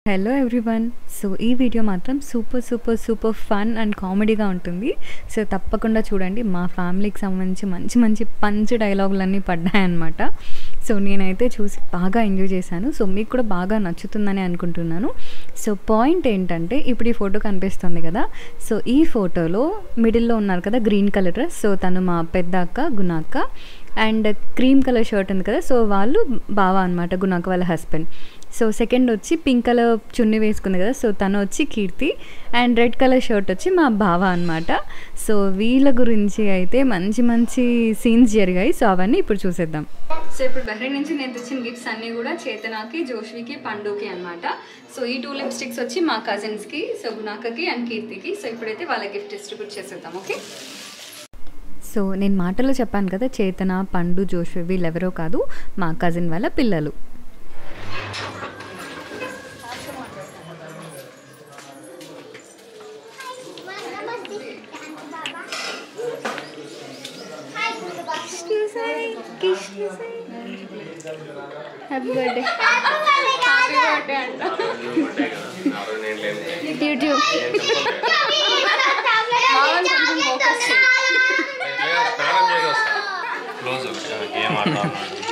Hello everyone so ఈ video మాత్రం super super super fun and కామెడీగా ఉంటుంది సో తప్పకుండా చూడండి మా ఫ్యామిలీకి సంబంధించి మంచి మంచి పంచ్ డైలాగులన్నీ పడ్డాయన్నమాట సో నేనైతే చూసి బాగా ఎంజాయ్ చేశాను సో మీకు కూడా బాగా నచ్చుతుందని అనుకుంటున్నాను సో పాయింట్ ఏంటంటే ఇప్పుడు ఈ ఫోటో కనిపిస్తుంది కదా సో ఈ ఫోటోలో మిడిల్లో ఉన్నారు కదా గ్రీన్ కలర్ డ్రెస్ సో తను మా పెద్ద అక్క గుణాక్క అండ్ క్రీమ్ కలర్ షర్ట్ ఉంది కదా సో వాళ్ళు బావ అనమాట గుణాక వాళ్ళ హస్బెండ్ సో సెకండ్ వచ్చి పింక్ కలర్ చున్నీ వేసుకుంది కదా సో తను వచ్చి Keerthi and red colour shirt వచ్చి మా బావ అనమాట సో వీళ్ళ గురించి అయితే మంచి మంచి సీన్స్ జరిగాయి సో అవన్నీ ఇప్పుడు చూసేద్దాం సో ఇప్పుడు బహ్రెయిన్ నుంచి నేను తెచ్చిన గిఫ్ట్స్ అన్నీ కూడా చేతనాకి జోష్వికి పండుకి అనమాట సో ఈ టూ లిప్స్టిక్స్ వచ్చి మా కజిన్స్కి సో గుణాకకి అండ్ కీర్తికి సో ఇప్పుడైతే వాళ్ళ గిఫ్ట్ డిస్ట్రిబ్యూట్ చేసేద్దాం ఓకే సో నేను మాటలో చెప్పాను కదా చేతన పండు జోష్వి వీళ్ళెవరో కాదు మా కజిన్ వాళ్ళ పిల్లలు happy birthday YouTube close game ఆడతాం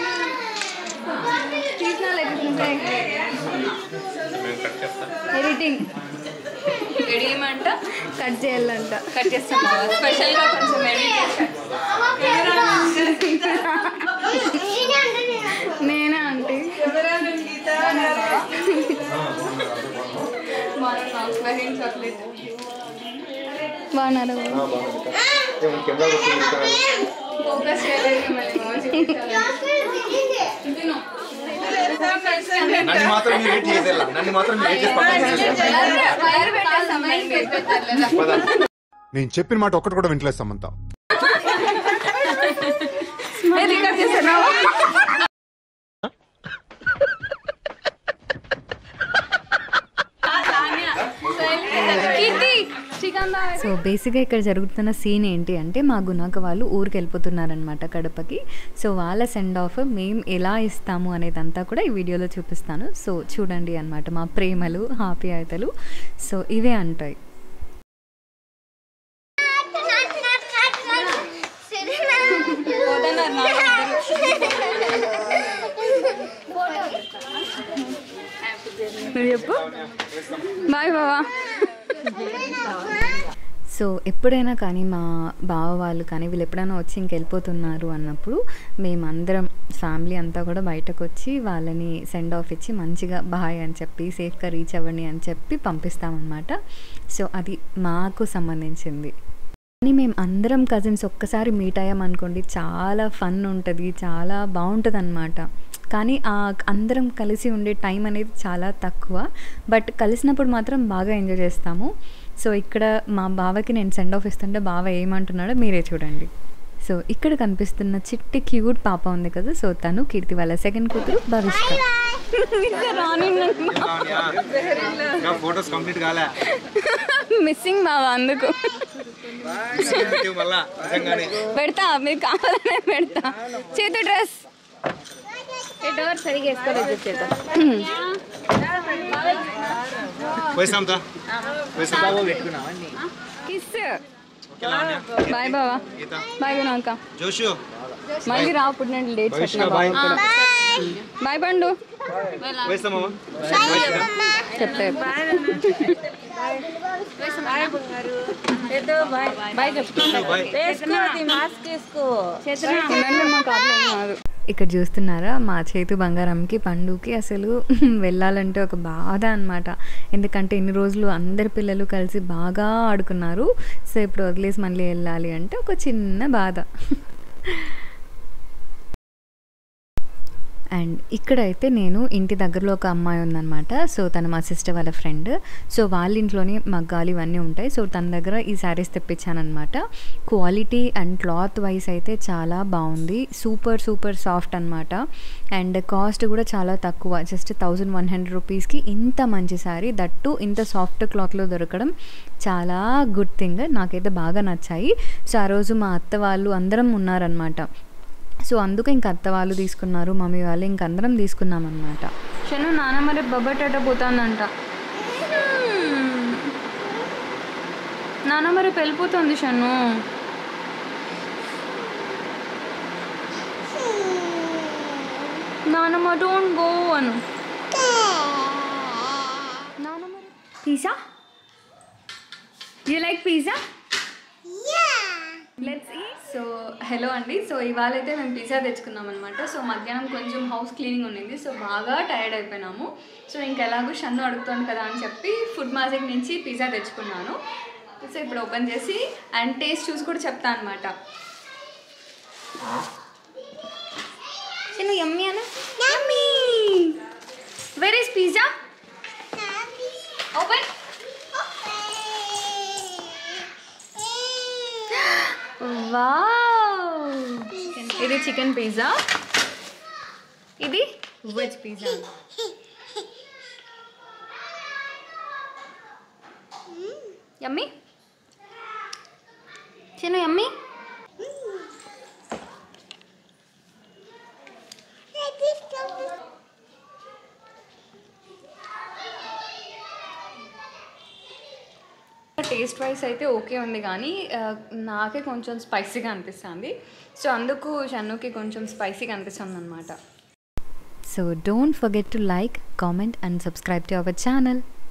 మేము కట్ చేస్తాం ఎడిటింగ్ ఎడియమంట కట్ చేయాలంట కట్ చేస్తాం స్పెషల్గా కొంచెం ఎడిట్ నేనే అంటే చాక్లెట్ బాగున్నారు ఫోకస్ చేయలేదు నన్ను మాత్రం మీరు ఏం చేయదల్లా నన్ను మాత్రం మీరు ఏం చేసి పక్కన తీసేయాలి. పద. నేను చెప్పిన మాట ఒక్కటి కూడా వింటలేదు సమంత సో బేసిక్గా ఇక్కడ జరుగుతున్న సీన్ ఏంటి అంటే మా గుణాక వాళ్ళు ఊరికి వెళ్ళిపోతున్నారనమాట కడపకి సో వాళ్ళ సెండ్ ఆఫ్ మేము ఎలా ఇస్తాము అనేదంతా కూడా ఈ వీడియోలో చూపిస్తాను సో చూడండి అనమాట మా ప్రేమలు ఆప్యాయతలు సో ఇవే అంటాయి నువ్వు చెప్పు బాయ్ బావా సో ఎప్పుడైనా కానీ మా బావ వాళ్ళు కానీ వీళ్ళు ఎప్పుడైనా వచ్చి ఇంకెళ్ళిపోతున్నారు అన్నప్పుడు మేమందరం ఫ్యామిలీ అంతా కూడా బయటకు వచ్చి వాళ్ళని సెండ్ ఆఫ్ ఇచ్చి మంచిగా బాయ్ అని చెప్పి సేఫ్గా రీచ్ అవ్వండి అని చెప్పి పంపిస్తామన్నమాట సో అది మాకు సంబంధించింది కానీ మేము అందరం కజిన్స్ ఒక్కసారి మీట్ అయ్యామనుకోండి చాలా ఫన్ ఉంటుంది చాలా బాగుంటుంది అనమాట కానీ ఆ అందరం కలిసి ఉండే టైం అనేది చాలా తక్కువ బట్ కలిసినప్పుడు మాత్రం బాగా ఎంజాయ్ చేస్తాము సో ఇక్కడ మా బావకి నేను సెండ్ ఆఫ్ ఇస్తుంటే బావ ఏమంటున్నాడో మీరే చూడండి సో ఇక్కడ కనిపిస్తున్న చిట్టి క్యూట్ పాప ఉంది కదా సో తను కీర్తి వాళ్ళ సెకండ్ కూతురు భవిష్క ఇంకా ఫోటోస్ కంప్లీట్ కాలే మిస్సింగ్ బావ అందుకు మళ్ళా నిజంగానే పెడతా మీరు కావాలనే పెడతా చేతు డ్రెస్ డోర్ సరిగా వేసుకోలేదు చేత పోయిస్తాంతా పోయిస్తాం కిస్ బాయ్ బావా గీత బాయ్ గుణాక జోషు మళ్ళీ రా అప్పుడు నేను లేట్ భవిష్క చెప్పిన బాయ్ బాయ్ పండు పోయిస్తామా చెప్తా బాయ్ చెప్తా బాయ్ ఉండండి, మాకు అట్లా ఏం కాదు. ఇక్కడ చూస్తున్నారా మా చేతు బంగారంకి పండుకి అసలు వెళ్ళాలంటే ఒక బాధ అనమాట ఎందుకంటే ఇన్ని రోజులు అందరి పిల్లలు కలిసి బాగా ఆడుకున్నారు సో ఇప్పుడు వదిలేసి మళ్ళీ వెళ్ళాలి అంటే ఒక చిన్న బాధ అండ్ ఇక్కడైతే నేను ఇంటి దగ్గరలో ఒక అమ్మాయి ఉందన్నమాట సో తను మా సిస్టర్ వాళ్ళ ఫ్రెండ్ సో వాళ్ళ ఇంట్లోనే మగ్గాలు ఇవన్నీ ఉంటాయి సో తన దగ్గర ఈ శారీస్ తెప్పించానమాట క్వాలిటీ అండ్ క్లాత్ వైస్ అయితే చాలా బాగుంది సూపర్ సూపర్ సాఫ్ట్ అనమాట అండ్ కాస్ట్ కూడా చాలా తక్కువ జస్ట్ థౌజండ్ వన్ హండ్రెడ్ రూపీస్కి ఇంత మంచి శారీ దట్టు ఇంత సాఫ్ట్ క్లాత్లో దొరకడం చాలా గుడ్ థింగ్ నాకైతే బాగా నచ్చాయి సో ఆ రోజు మా అత్త వాళ్ళు అందరం ఉన్నారనమాట సో అందుకు ఇంక అత్త వాళ్ళు తీసుకున్నారు మమ్మీ వాళ్ళు ఇంక అందరం తీసుకున్నాం అనమాట చెన్ను నాన్న మరి బొబ్బట్టట పోతానంట నాన్న మరి వెళ్ళిపోతుంది షన్ను నానమ్మ డోంట్ గో అను నానమ్మ pizza you like pizza let's ఈ సో హలో అండి సో ఇవాళ అయితే మేము పిజ్జా తెచ్చుకున్నాం అనమాట సో మధ్యాహ్నం కొంచెం హౌస్ క్లీనింగ్ ఉండింది సో బాగా టైర్డ్ అయిపోయినాము సో ఇంకా ఎలాగో షన్ను అడుగుతుంది కదా అని చెప్పి ఫుడ్ మ్యాజిక్ నుంచి పిజ్జా తెచ్చుకున్నాను సో ఇప్పుడు ఓపెన్ చేసి అండ్ టేస్ట్ చూసి కూడా చెప్తా అనమాట చిన్న yummy Anu yummy where is pizza open wow ఇది చికెన్ పిజ్జా ఇది వెజ్ పిజ్జా యమ్మీ చిన్న యమ్మీ టేస్ట్ వైస్ అయితే ఓకే ఉంది కానీ ఆ, నాకే కొంచెం స్పైసీగా అనిపిస్తుంది సో అందుకు షన్నుకి కొంచెం స్పైసీగా అనిపిస్తుంది అనమాట So don't forget to like, comment, and subscribe to our channel.